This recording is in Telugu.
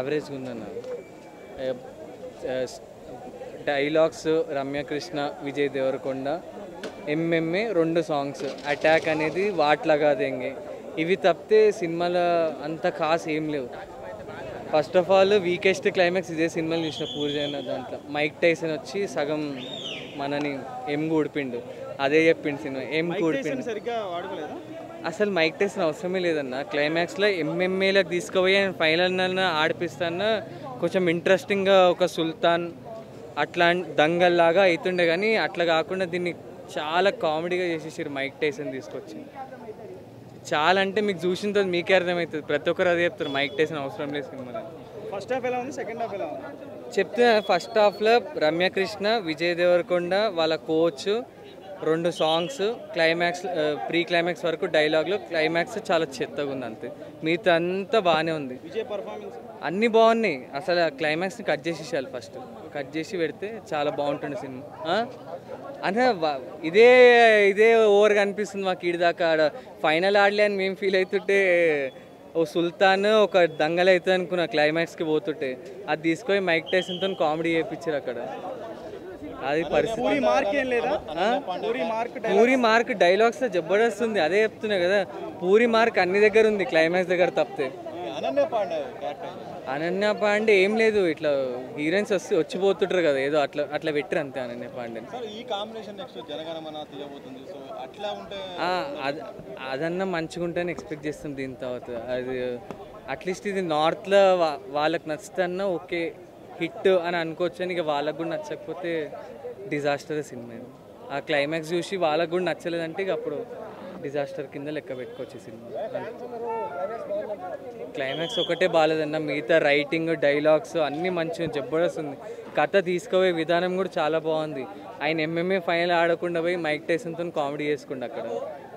యావరేజ్గా ఉందన్న డైలాగ్స్ రమ్యకృష్ణ విజయ్ దేవరకొండ ఎంఎంఏ రెండు సాంగ్స్ అటాక్ అనేది వాట్లాగా దెంగే ఇవి తప్పితే సినిమాలో అంత ఖాస్ ఏం లేవు first half all weakest climax ఇదే సినిమాలు చూసిన పూరి జగన్నాథ్ దాంట్లో మైక్ టైసన్ వచ్చి సగం మనని ఎం కూడిపిండు అదే చెప్పిండు సినిమా ఎం కూడిపిండు సరిగ్గా వాడుకోలేదా అసలు మైక్ టెస్ట్ అవసరమే లేదన్న క్లైమాక్స్లో ఎంఎంఏలకు తీసుకుపోయి ఆయన ఫైనల్ నన్ను ఆడిపిస్తాను కొంచెం ఇంట్రెస్టింగ్గా ఒక సుల్తాన్ అట్లా దంగల్లాగా అవుతుండే కానీ అట్లా కాకుండా దీన్ని చాలా కామెడీగా చేసేసారు మైక్ టైసన్ తీసుకొచ్చి చాలా అంటే మీకు చూసిన తర్వాత మీకే అర్థమవుతుంది ప్రతి ఒక్కరు అదే చెప్తారు మైక్ టైసన్ అవసరం లేదు సినిమాలో ఫస్ట్ హాఫ్ ఎలా ఉంది సెకండ్ హాఫ్ ఎలా ఉంది చెప్తే ఫస్ట్ హాఫ్లో రమ్యకృష్ణ విజయ్ దేవరకొండ వాళ్ళ కోచ్ రెండు సాంగ్స్ క్లైమాక్స్ ప్రీ క్లైమాక్స్ వరకు డైలాగ్లో క్లైమాక్స్ చాలా చెత్తగా ఉంది అంతే మిగతా అంతా బాగానే ఉంది విజయ్ పర్ఫార్మెన్స్ అన్నీ బాగున్నాయి అసలు ఆ క్లైమాక్స్ని కట్ చేసేసాలి ఫస్ట్ కట్ చేసి పెడితే చాలా బాగుంటుంది సినిమా ఆ? అంటే వా- ఇదే ఇదే ఓవర్ కనిపిస్తుంది మాకు ఈడి దాకా ఆడ ఫైనల్ ఆడలే అని మేము ఫీల్ అవుతుంటే ఓ సుల్తాన్ ఒక దంగలు అవుతుంది అనుకున్న క్లైమాక్స్కి పోతుంటే అది తీసుకొని మైక్ టైసన్తో కామెడీ చేయించారు అక్కడ అది పరిస్థితి పూరి మార్క్ ఏం లేదా ఆ? Puri mark Puri mark dialogues జబర్దస్త్ ఉంది అదే చెప్తున్నా కదా పూరి మార్క్ అన్ని దగ్గర ఉంది క్లైమాక్స్ దగ్గర తప్పితే అనన్య పాండే క్యారెక్టర్ అనన్య పాండే ఏం లేదు ఇట్లా హీరోయిన్స్ వస్తే వచ్చిపోతుంటారు కదా ఏదో అట్లా అట్లా పెట్టరు అంతే అనన్య పాండే సార్ ఈ కాంబినేషన్ నెక్స్ట్ జనగణమన తీయబోతుంది సో అట్లా ఉంటే అది అదన్నా మంచిగా ఉంటేనే ఎక్స్పెక్ట్ చేస్తాం దీని తర్వాత అది అట్లీస్ట్ ఇది నార్త్లో వాళ్ళకి నచ్చుతన్నా ఓకే హిట్ అని అనుకోవచ్చు అని ఇక వాళ్ళకు కూడా నచ్చకపోతే డిజాస్టర్ సినిమా ఇది ఆ క్లైమాక్స్ చూసి వాళ్ళకు కూడా నచ్చలేదంటే ఇక అప్పుడు డిజాస్టర్ కింద లెక్క పెట్టుకోవచ్చు ఈ సినిమా క్లైమాక్స్ ఒకటే బాగాలేదన్న మిగతా రైటింగ్ డైలాగ్స్ అన్నీ మంచిగా జబర్దస్త్ ఉంది కథ తీసుకుపోయే విధానం కూడా చాలా బాగుంది ఆయన ఎంఎంఏ ఫైనల్ ఆడకుండా పోయి మైక్ టైసన్తో కామెడీ చేసుకుండు అక్కడ